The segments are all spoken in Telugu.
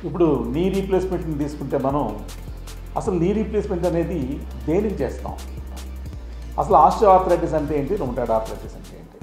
ఇప్పుడు నీ రీప్లేస్మెంట్ని తీసుకుంటే మనం అసలు నీ రీప్లేస్మెంట్ అనేది దేనికి చేస్తాం అసలు ఆస్టియో ఆర్థరైటిస్ అంటే ఏంటి రొమటాయిడ్ ఆర్థరైటిస్ అంటే ఏంటి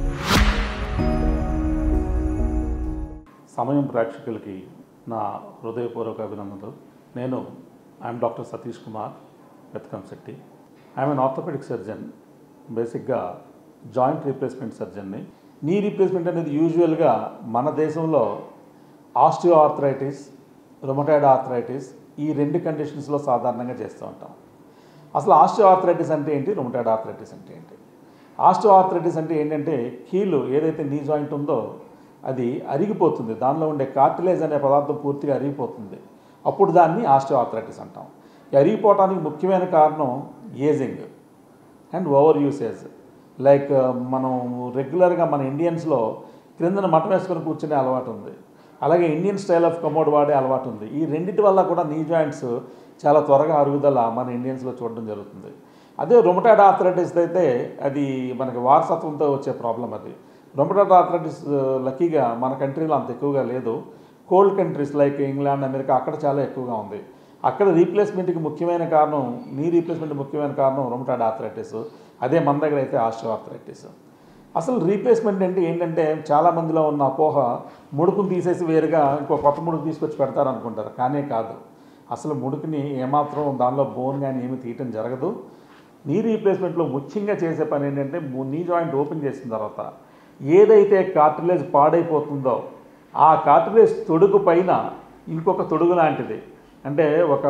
సమయం ప్రేక్షకులకి నా హృదయపూర్వక అభినందనలు నేను I'm doctor Satish Kumar Vetakamsetti I'm an orthopaedic surgeon బేసిక్గా జాయింట్ రీప్లేస్మెంట్ సర్జన్ని నీ రీప్లేస్మెంట్ అనేది యూజువల్గా మన దేశంలో ఆస్టియో ఆర్థరైటిస్ రొమటాయిడ్ ఆర్థరైటిస్ ఈ రెండు కండిషన్స్లో సాధారణంగా చేస్తూ ఉంటాం అసలు ఆస్టియో ఆర్థరైటిస్ అంటే ఏంటి రొమటాయిడ్ ఆర్థరైటిస్ అంటే ఏంటి ఆస్టియో ఆర్థరైటిస్ అంటే ఏంటంటే కీలు ఏదైతే నీ జాయింట్ ఉందో అది అరిగిపోతుంది దానిలో ఉండే కార్టిలేజ్ అనే పదార్థం పూర్తిగా అరిగిపోతుంది అప్పుడు దాన్ని ఆస్టియో ఆర్థరైటిస్ అంటాం ఈ అరిగిపోవడానికి ముఖ్యమైన కారణం ageing and over usage like మనం రెగ్యులర్గా మన ఇండియన్స్లో క్రిందన మటం వేసుకొని కూర్చునే అలవాటు ఉంది అలాగే ఇండియన్ స్టైల్ ఆఫ్ కమోడ్ వాడే అలవాటు ఉంది ఈ రెండింటి వల్ల కూడా నీ జాయింట్స్ చాలా త్వరగా అరుగుదల మన ఇండియన్స్లో చూడడం జరుగుతుంది అదే రొమటాయిడ్ ఆర్థరైటిస్ అయితే అది మనకి వారసత్వంతో వచ్చే ప్రాబ్లం అది రొమటాయిడ్ ఆర్థరైటిస్ లక్కీగా మన కంట్రీలో అంత ఎక్కువగా లేదు cold countries like England America అక్కడ చాలా ఎక్కువగా ఉంది అక్కడ రీప్లేస్మెంట్కి ముఖ్యమైన కారణం నీ రీప్లేస్మెంట్ ముఖ్యమైన కారణం రొమటాయిడ్ ఆర్థరైటిస్ అదే మన దగ్గర అయితే ఆస్టియో ఆర్థరైటిస్ అసలు రీప్లేస్మెంట్ అంటే ఏంటంటే చాలా మందిలో ఉన్న అపోహ ముడుకుని తీసేసి వేరుగా ఇంకో కొత్త ముడుకు తీసుకొచ్చి పెడతారు అనుకుంటారు కానీ కాదు అసలు ముడుకుని ఏమాత్రం దానిలో బోన్ కానీ ఏమి తీయటం జరగదు నీ రీప్లేస్మెంట్లో ముఖ్యంగా చేసే పని ఏంటంటే ము- నీ జాయింట్ ఓపెన్ చేసిన తర్వాత ఏదైతే కార్టిలేజ్ పాడైపోతుందో ఆ కార్టిలేజ్ తొడుగు పైన ఇంకొక తొడుగు లాంటిది అంటే ఒక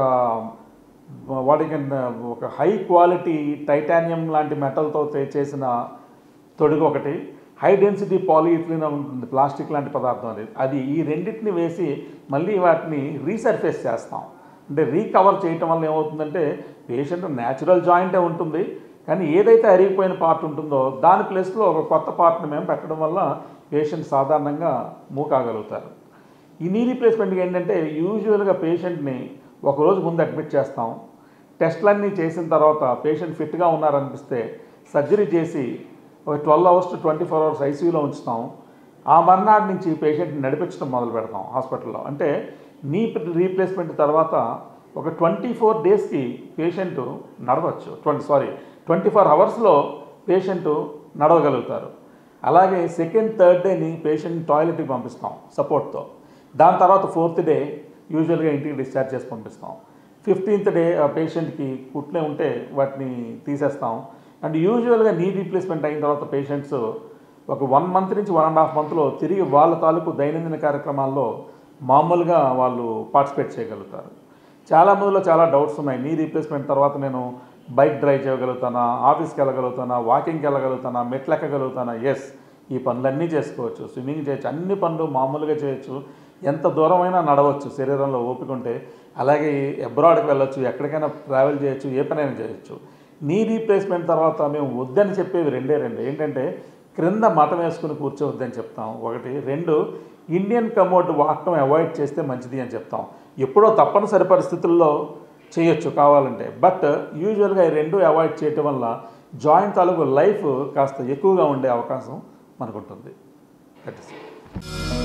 వాటికి ఒక హై క్వాలిటీ టైటానియం లాంటి మెటల్తో చేసిన తొడుగు ఒకటి హై డెన్సిటీ పాలిఇథిలిన్ ఉంటుంది ప్లాస్టిక్ లాంటి పదార్థం అది అది ఈ రెండింటిని వేసి మళ్ళీ వాటిని రీసర్ఫేస్ చేస్తాం అంటే రీకవర్ చేయటం వల్ల ఏమవుతుందంటే పేషెంట్ న్యాచురల్ జాయింటే ఉంటుంది కానీ ఏదైతే అరిగిపోయిన పార్ట్ ఉంటుందో దాని ప్లేస్లో ఒక కొత్త పార్ట్ని మేము పెట్టడం వల్ల పేషెంట్ సాధారణంగా మూవ్ కాగలుగుతారు ఈ నీ రీప్లేస్మెంట్కి ఏంటంటే యూజువల్గా పేషెంట్ని ఒకరోజు ముందు అడ్మిట్ చేస్తాం టెస్ట్లన్నీ చేసిన తర్వాత పేషెంట్ ఫిట్గా ఉన్నారనిపిస్తే సర్జరీ చేసి ఒక twelve hours to twenty four hours ఐసీయూలో ఉంచుతాం ఆ మర్నాడు నుంచి పేషెంట్ని నడిపించడం మొదలు పెడతాం హాస్పిటల్లో అంటే నీ రీప్లేస్మెంట్ తర్వాత ఒక ట్వంటీ ఫోర్ డేస్కి పేషెంట్ నడవచ్చు ట్వంటీ సారీ ట్వంటీ ఫోర్ అవర్స్లో పేషెంట్ నడవగలుగుతారు అలాగే సెకండ్ థర్డ్ డేని పేషెంట్ టాయిలెట్కి పంపిస్తాం సపోర్ట్తో దాని తర్వాత ఫోర్త్ డే యూజువల్గా ఇంటికి డిశ్చార్జ్ చేసి పంపిస్తాం ఫిఫ్టీన్త్ డే ఆ పేషెంట్కి కుట్నే ఉంటే వాటిని తీసేస్తాం అండ్ యూజువల్గా నీ రీప్లేస్మెంట్ అయిన తర్వాత పేషెంట్స్ ఒక వన్ మంత్ నుంచి వన్ అండ్ హాఫ్ మంత్లో తిరిగి వాళ్ళ తాలూకు దైనందిన కార్యక్రమాల్లో మామూలుగా వాళ్ళు పార్టిసిపేట్ చేయగలుగుతారు చాలా మందిలో చాలా డౌట్స్ ఉన్నాయి నీ రీప్లేస్మెంట్ తర్వాత నేను బైక్ డ్రైవ్ చేయగలుగుతానా ఆఫీస్కి వెళ్ళగలుగుతానా వాకింగ్కి వెళ్ళగలుగుతానా మెట్లు ఎక్కగలుగుతానా ఎస్ ఈ పనులన్నీ చేసుకోవచ్చు స్విమ్మింగ్ చేయొచ్చు అన్ని పనులు మామూలుగా చేయొచ్చు ఎంత దూరమైనా నడవచ్చు శరీరంలో ఓపిక ఉంటే అలాగే అబ్రాడ్కి వెళ్ళొచ్చు ఎక్కడికైనా ట్రావెల్ చేయొచ్చు ఏ పనైనా చేయొచ్చు నీ రీప్లేస్మెంట్ తర్వాత మేము వద్దని చెప్పేవి రెండే రెండు ఏంటంటే క్రింద మటం వేసుకుని కూర్చోవద్దని చెప్తాం ఒకటి రెండు ఇండియన్ కమోడ్ వాడటం అవాయిడ్ చేస్తే మంచిది అని చెప్తాం ఎప్పుడో తప్పనిసరి పరిస్థితుల్లో చేయొచ్చు కావాలంటే బట్ యూజువల్గా ఈ రెండు అవాయిడ్ చేయటం వల్ల జాయింట్ తాలూకు లైఫ్ కాస్త ఎక్కువగా ఉండే అవకాశం మనకు ఉంటుంది దట్ ఇస్